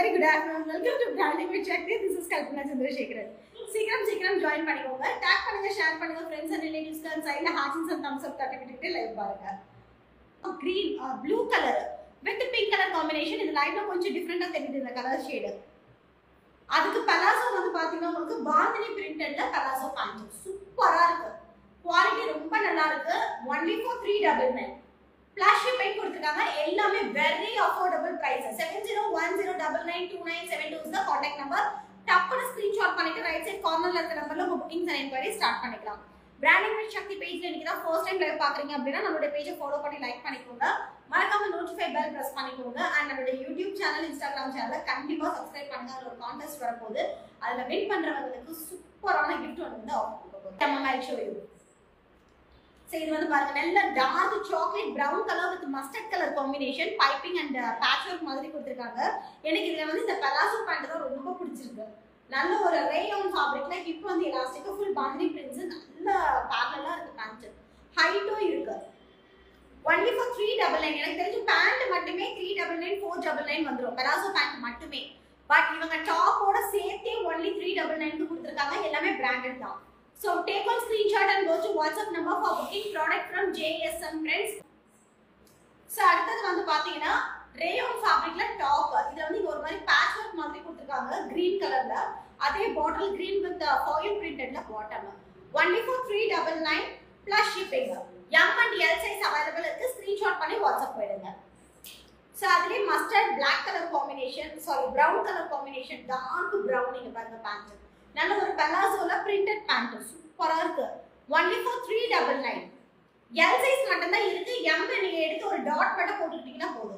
Very good afternoon welcome to branding with Shakti this is Kalpana Chandrasekaran சீக்கிரம் சீக்கிரம் join பண்ணிக்கோங்க take பண்ணுங்க ஷேர் பண்ணுங்க ஃப்ரெண்ட்ஸ் அண்ட் ரிலேட்டிவ்ஸ்க்கு அந்த சைடில் ஹார்ட்ஸ் அண்ட் தம்ஸ் அப் தட்டி விட்டுட்டு லைவ் பாருங்க green blue colour with pink colour combination இது லைவ்ல கொஞ்சம் டிஃப்ரெண்டா தெரியுது இந்த கலர் ஷேடு அதுக்கு பலாசோ வந்து பாத்தீங்கன்னா உங்களுக்கு பாந்தினி பிரிண்டட்ல பலாசோ பேண்ட் சூப்பரா இருக்கு குவாலிட்டி ரொம்ப நல்லா இருக்கு only for three double nine flash shipping கொடுத்துருக்காங்க எல்லாமே very affordable price seven zero one zero double nine two nine seven two தான் காண்டாக்ட் நம்பர் டப்புனு ஸ்கிரீன்ஷாட் பண்ணிட்டு ரைட் சைட் கார்னர்ல இருக்க நம்பர்ல உங்க புக்கிங்ஸ் அண்ட் என்கொயரி ஸ்டார்ட் பண்ணிக்கலாம் பிராண்டிங் வித் சக்தி பேஜ்ல இன்னைக்கு தான் ஃபர்ஸ்ட் டைம் லைவ் பாக்குறீங்க அப்படின்னா நம்மளுடைய பேஜை ஃபாலோ பண்ணி லைக் பண்ணிக்கோங்க மறக்காம நோட்டிஃபை பெல் பிரஸ் பண்ணிக்கோங்க அண்ட் நம்மளுடைய யூடியூப் சேனல் இன்ஸ்டாகிராம் சேனலை கண்டிப்பா சப்ஸ்கிரைப் பண்ணுங்க அதுல ஒரு கான்டெஸ்ட் வரப்போகுது அதுல வின் பண்றவங்களுக்கு சூப்பரான கிஃப்ட் ஒன்று வந்து ஆஃபர் கொடுக்க போகுது நம்ம மேல் ஷோ யூ ஸோ இது வந்து பாருங்க நல்ல dark chocolate brown colour with mustard colour combination piping and patch work மாதிரி கொடுத்துருக்காங்க எனக்கு இதுல வந்து இந்த பலாசோ பேண்ட் தான் ரொம்ப பிடிச்சிருக்கு நல்ல ஒரு ரேயான் ஃபேப்ரிக்ல இப்போ வந்து எலாஸ்டிக் ஃபுல் பாந்தினி பிரிண்ட்ஸ் நல்ல பேரலா இருக்கு பேண்ட் ஹைட்டும் இருக்கு only for three double nine எனக்கு தெரிஞ்சு பேண்ட் மட்டுமே three double nine four double nine வந்துடும் பலாசோ பேண்ட் மட்டுமே பட் இவங்க டாப்போட சேர்த்தே ஒன்லி த்ரீ டபுள் நைனுக்கு கொடுத்துருக்காங்க எல்லாமே பிராண்டட் தான் So take one screenshot and go to WhatsApp number for booking product from JSM friends. So அடுத்தது வந்து பாத்தீங்கன்னா ரேயான் ஃபேப்ரிக்ல டாப் இதுல வந்து இங்க ஒரு மாதிரி பேட்ச் ஒர்க் மாதிரி கொடுத்துருக்காங்க கிரீன் கலர்ல அதே பாட்டில் கிரீன் வித் ஃபாயில் பிரிண்டட்ல bottom only for three double nine plus shipping M and L size available இருக்கு ஸ்கிரீன்ஷாட் பண்ணி வாட்ஸ்அப் போயிடுங்க ஸோ அதுலேயே mustard black colour combination sorry brown colour combination dark brown நீங்க பாருங்க pant நல்ல ஒரு பலாசோல printed pant சூப்பரா இருக்கு only for three double nine L size மட்டும் தான் இருக்கு எம் நீங்க எடுத்து ஒரு டாட் மட்டும் போட்டுக்கிட்டீங்கன்னா போதும்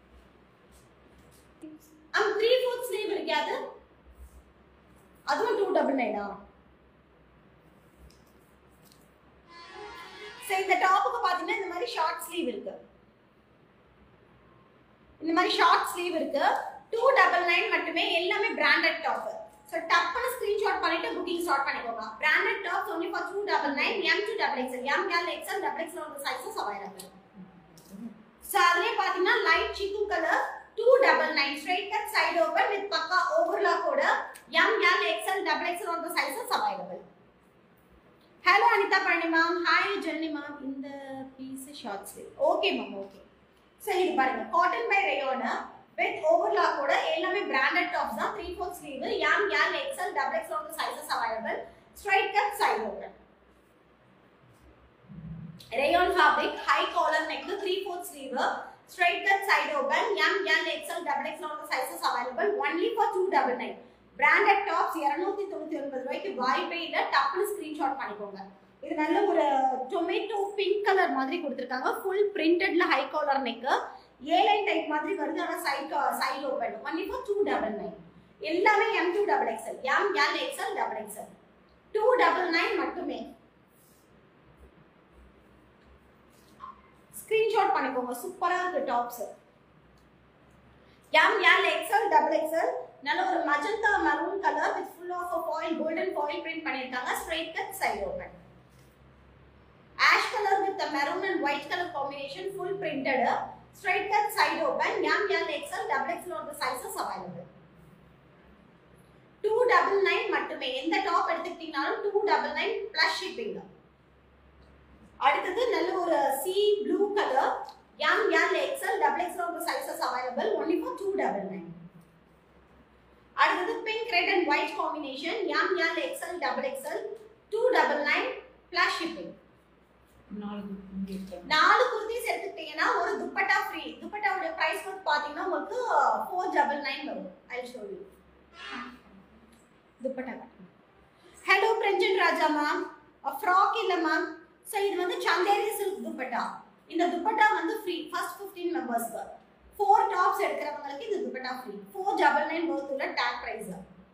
அம் த்ரீ ஃபோர்த் ஸ்லீவ் இருக்காது அதுவும் டூ டபுள் நைனா சரி இந்த டாப்புக்கு பாத்தீங்கன்னா இந்த மாதிரி ஷார்ட் ஸ்லீவ் இருக்கு இந்த மாதிரி ஷார்ட் ஸ்லீவ் இருக்கு டூ டபுள் நைன் மட்டுமே எல்லாமே பிராண்டட் டாப் ஸோ டப்புன்னு ஸ்கிரீன்ஷாட் பண்ணிட்டு புக்கிங் ஸ்டார்ட் பண்ணிக்கோங்க branded tops only for two double nine M two double XL M L XL double XL ஒரு சைஸஸ் அவைலபிள் ஸோ அதுலேயே பார்த்தீங்கன்னா லைட் சிக்கு colour two double nine straight cut side open with பக்கா ஓவர்லாக்கோட M L XL double XL ஒரு sizes available hello Anitha Palani ma'am hi Jenny ma'am இந்த piece short sleeve okay ma'am okay so இது பாருங்க cotton by ரேயோனா with ஓவர்லாக்கோட எல்லாமே branded tops தான் three fourth sleeve M L XL double XL வந்து sizes available straight cut side open rayon fabric high collar neck three fourth sleeve straight cut side open M L XL double XL வந்து sizes available only for two double nine branded tops இருநூத்தி தொண்ணூத்தி ஒன்பது ரூபாய்க்கு வாய்ப்பே இல்லை டப்புன்னு screenshot பண்ணிக்கோங்க இது நல்ல ஒரு டொமேட்டோ பிங்க் கலர் மாதிரி கொடுத்துருக்காங்க ஃபுல் பிரிண்டட்ல high collar neck A line type மாதிரி வருது ஆனால் side side open only for two double nine எல்லாமே M two double XL M L XL double XL two double nine மட்டுமே ஸ்கிரீன்ஷாட் பண்ணிக்கோங்க சூப்பரா இருக்கு tops M L XL double XL நல்ல ஒரு magenta maroon colour with full of foil golden foil print பண்ணியிருக்காங்க straight cut side open ash colour with maroon and white colour combination full printed straight cut side open M L XL double XL on the sizes available 299 மட்டுமே எந்த top எடுத்துக்கிட்டீங்கனாலும் 299 plus shipping அடுத்தது நல்ல ஒரு sea blue colour M L XL double XL on the sizes available only for 299 அடுத்தது pink red and white combination M L XL double XL 299 plus shipping நாலு குர்த்திஸ் எடுத்துக்கிட்டீங்கன்னா ஒரு dupatta free துப்பட்டாவோட price வந்து பாத்தீங்கன்னா உங்களுக்கு ஃபோர் டபுள் நைன் வரும் I show you dupatta hello Pranjan Raja ma'am frock இல்ல ma'am so இது வந்து சந்தேரி சில்க் துப்பட்டா இந்த துப்பட்டா வந்து ஃப்ரீ ஃபர்ஸ்ட் ஃபிஃப்டீன் மெம்பர்ஸ்க்கு ஃபோர் டாப்ஸ் எடுக்கிறவங்களுக்கு இந்த dupatta free four double nine worth உள்ள டேக் ப்ரைஸ்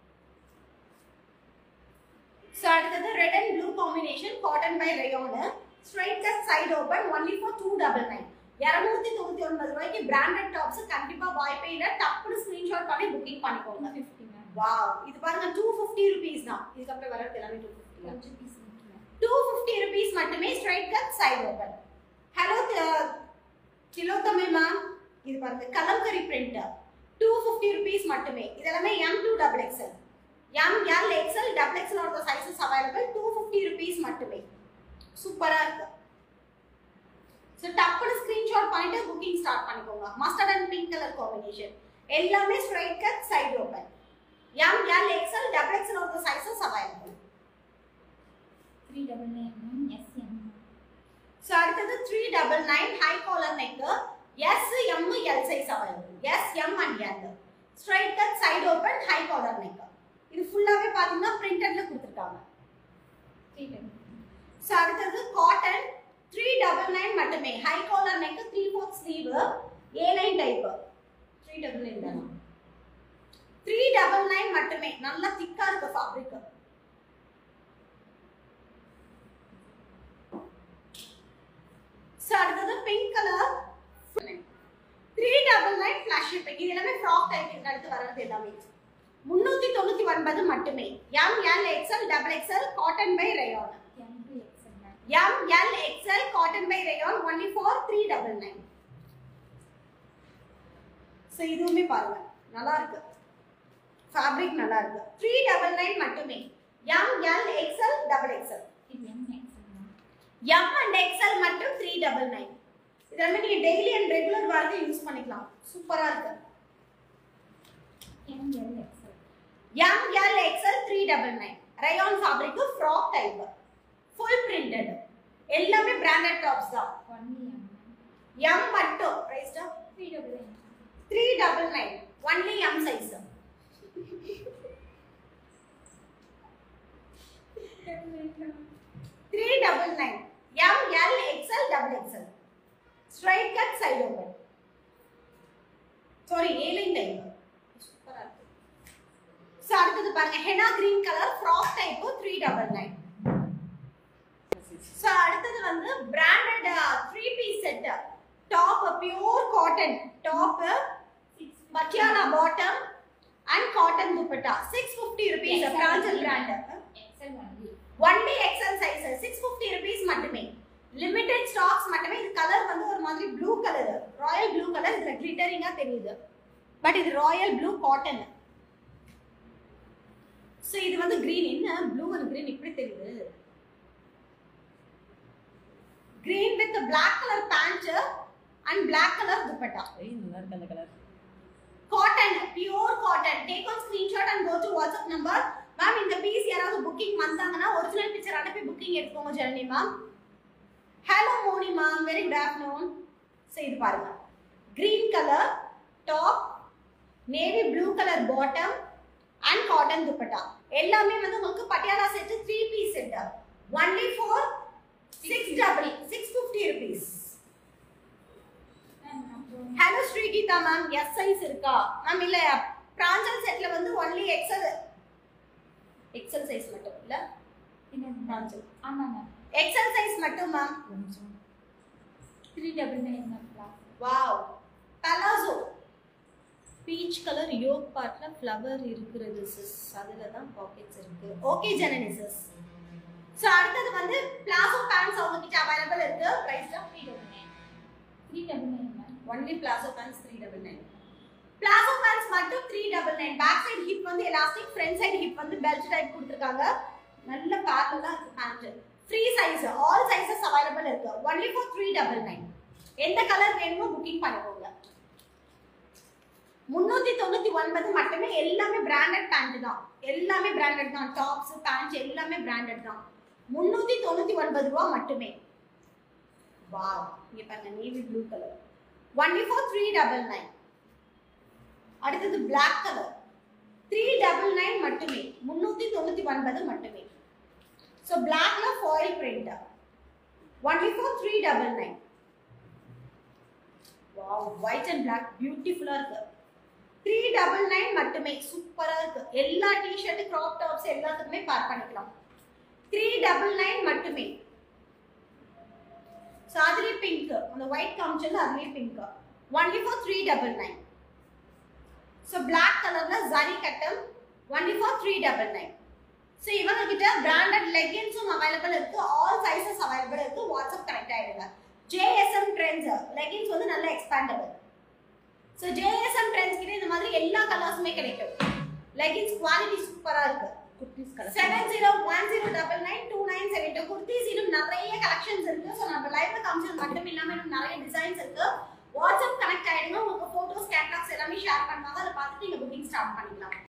ஸோ அடுத்தது red and blue combination cotton by rayon straight cut side open only for two double nine இரநூத்தி தொண்ணூத்தி ஒன்பது ரூபாய்க்கு பிராண்டட் டாப்ஸ் கண்டிப்பா வாய்ப்பே இல்லை டப்புனு ஸ்கிரீன்ஷாட் பண்ணி புக்கிங் பண்ணிக்கோங்க வாவ் இது பாருங்க டூ ஃபிஃப்டி ருபீஸ் தான் இதுக்கப்புறம் வரது எல்லாமே two fifty two fifty rupees மட்டுமே straight cut side open hello திலோத்தமிழ் மேம் இது பாருங்க Kalamkari print two fifty rupees மட்டுமே இது எல்லாமே M two double XL M L XL double XL sizes available two fifty rupees மட்டுமே சூப்பரா இருக்கு ஸோ டப்புனு ஸ்கிரீன்ஷாட் பண்ணிட்டு புக்கிங் ஸ்டார்ட் பண்ணிக்கோங்க mustard and pink colour combination எல்லாமே straight cut side open M L XL double XL of the sizes available three double nine S M so அடுத்தது three double nine high collar neck S M L size available S M and L straight cut side open high collar neck இது ஃபுல்லாகவே பார்த்தீங்கன்னா பிரிண்டட்ல கொடுத்துருக்காங்க three double so அடுத்தது cotton three double nine மட்டுமே high collar neck three fourth sleeve A line type three double nine தானா three double nine மட்டுமே நல்லா திக்கா இருக்கு ஃபேப்ரிக் ஸோ அடுத்தது pink colour three double nine flash shipping இது எல்லாமே ஃப்ராக் டைப் அடுத்து வர்றது எல்லாமே முன்னூத்தி தொண்ணூத்தி ஒன்பது மட்டுமே M L XL double XL cotton by rayon M two XL ma'am M L XL cotton by rayon only for three double nine so இதுவுமே பாருங்க நல்லா இருக்கு ஃபேப்ரிக் நல்லா இருக்கு த்ரீ டபுள் நைன் மட்டுமே M L XL double XL இது M XL ma'am M and XL மட்டும் three double nine இதெல்லாமே நீங்க டெய்லி அண்ட் ரெகுலர் வாரத்துக்கு யூஸ் பண்ணிக்கலாம் சூப்பரா இருக்கு M L XL M L XL three double nine rayon fabric frock type full printed எல்லாமே branded tops தான் ஒன்லி எம் எம் மட்டும் பிரைஸ்டா three double nine three double nine only M size three double nine M L XL double XL straight cut side open sorry A line type சூப்பரா இருக்கு so அடுத்தது பாருங்க henna green colour frock type three double nine so அடுத்தது வந்து branded three piece set top pure cotton top Patiala bottom and cotton dupatta six fifty rupees Yes, Pranjal sir. Brand XL only only XL size six fifty rupees மட்டுமே limited stocks மட்டுமே இது colour வந்து ஒரு மாதிரி blue colour royal blue colour இதுல கிளிட்டரிங்கா தெரியுது but இது ராயல் ப்ளூ காட்டன் ஸோ இது வந்து கிரீன் என்ன ப்ளூ அண்ட் கிரீன் இப்படி தெரியுது green with Black colour pant and Black colour dupatta ஏய் நல்லா இருக்கு அந்த colour cotton pure cotton take on screenshot and go to WhatsApp number ma'am இந்த பீஸ் யாராவது புக்கிங் வந்தாங்கன்னா ஒரிஜினல் பிக்சர் அனுப்பி புக்கிங் எடுத்துக்கோங்க Janani ma'am hello Moni ma'am very good afternoon so இது பாருங்க green colour top navy blue colour bottom and cotton dupatta எல்லாமே வந்து உங்களுக்கு Patiala set three piece set only four six double six fifty rupees ma'am அப்புறம் hello Srigeetha ma'am S size இருக்கா ma'am இல்ல பிராஞ்சல் செட்ல வந்து ஒன்லி எக்ஸல் எக்ஸல் சைஸ் மட்டும் இல்ல இது பிராஞ்சல் ஆமாம் மேம் எக்ஸல் சைஸ் மட்டும் ma'am three double nine ma'am class wow palazzo peach colour yoke பார்ட்ல ஃப்ளவர் இருக்கிறது சிஸ் அதுல தான் பாக்கெட்ஸ் இருக்கு ஓகே ஜனனி சிஸ் ஸோ அடுத்தது வந்து பிளாசோ பேண்ட்ஸ் அவங்க கிட்ட அவைலபிள் இருக்கு பிரைஸ் தான் three double nine three double nine ma'am only palazzo pants three double nine palazzo pants மட்டும் three double nine back side hip வந்து எலாஸ்டிக் ஃப்ரண்ட் சைடு ஹிப் வந்து belt type கொடுத்துருக்காங்க நல்ல பேரலாம் இருக்கு pant free size all sizes available இருக்கு only for three double nine எந்த colour வேணுமோ புக்கிங் பண்ணிக்கோங்க முன்னூத்தி தொண்ணூத்தி ஒன்பது மட்டுமே எல்லாமே பிராண்டட் பேண்ட் தான் எல்லாமே பிராண்டட் தான் டாப்ஸ் பேண்ட் எல்லாமே பிராண்டட் தான் முன்னூத்தி தொண்ணூத்தி ஒன்பது ரூபா மட்டுமே வாவ் இங்க பாருங்க navy blue colour only for three double nine அடுத்தது Black colour three double nine மட்டுமே முன்னூத்தி தொண்ணூத்தி ஒன்பது மட்டுமே ஸோ பிளாக்ல foil print only for three double nine wow white and Black பியூட்டிஃபுல்லா இருக்கு த்ரீ டபுள் நைன் மட்டுமே சூப்பரா இருக்கு எல்லா டிஷர்ட் கிராப் டாப்ஸ் எல்லாத்துக்குமே பேர் பண்ணிக்கலாம் த்ரீ டபுள் நைன் மட்டுமே ஸோ அதுலேயே பிங்க் அந்த ஒயிட் காமிச்சது அதுலேயே pink only for three double nine so black கலர்ல ஜரி கட்டம் only for three double nine so இவங்க கிட்ட பிராண்டட் லெகின்ஸும் அவைலபிள் இருக்கு ஆல் சைசஸ் அவைலபிள் இருக்கு வாட்ஸ்அப் கனெக்ட் ஆயிடுங்க ஜேஎஸ்எம் ட்ரெண்ட்ஸ் லெகின்ஸ் வந்து நல்ல எக்ஸ்பேண்டபிள் ஸோ ஜேஎஸ்எம் ட்ரெண்ட்ஸ் கிட்ட இந்த மாதிரி எல்லா கலர்ஸுமே கிடைக்கும் லெகின்ஸ் குவாலிட்டி சூப்பரா இருக்கு kurtis colour seven zero one zero double nine two nine seven two kurtis இன்னும் நிறைய கலெக்ஷன்ஸ் இருக்கு ஸோ நம்ம லைவ்ல காமிச்சது மட்டும் இல்லாம இன்னும் நிறைய டிசைன்ஸ் இருக்கு வாட்ஸ்அப் கனெக்ட் ஆயிடுங்க உங்களுக்கு போட்டோஸ் கேட்லாக்ஸ் எல்லாமே ஷேர் பண்ணுவாங்க அதை பார்த்துட்டு நீங்க புக்கிங் ஸ்டார்ட் பண்ணிக்கலாம்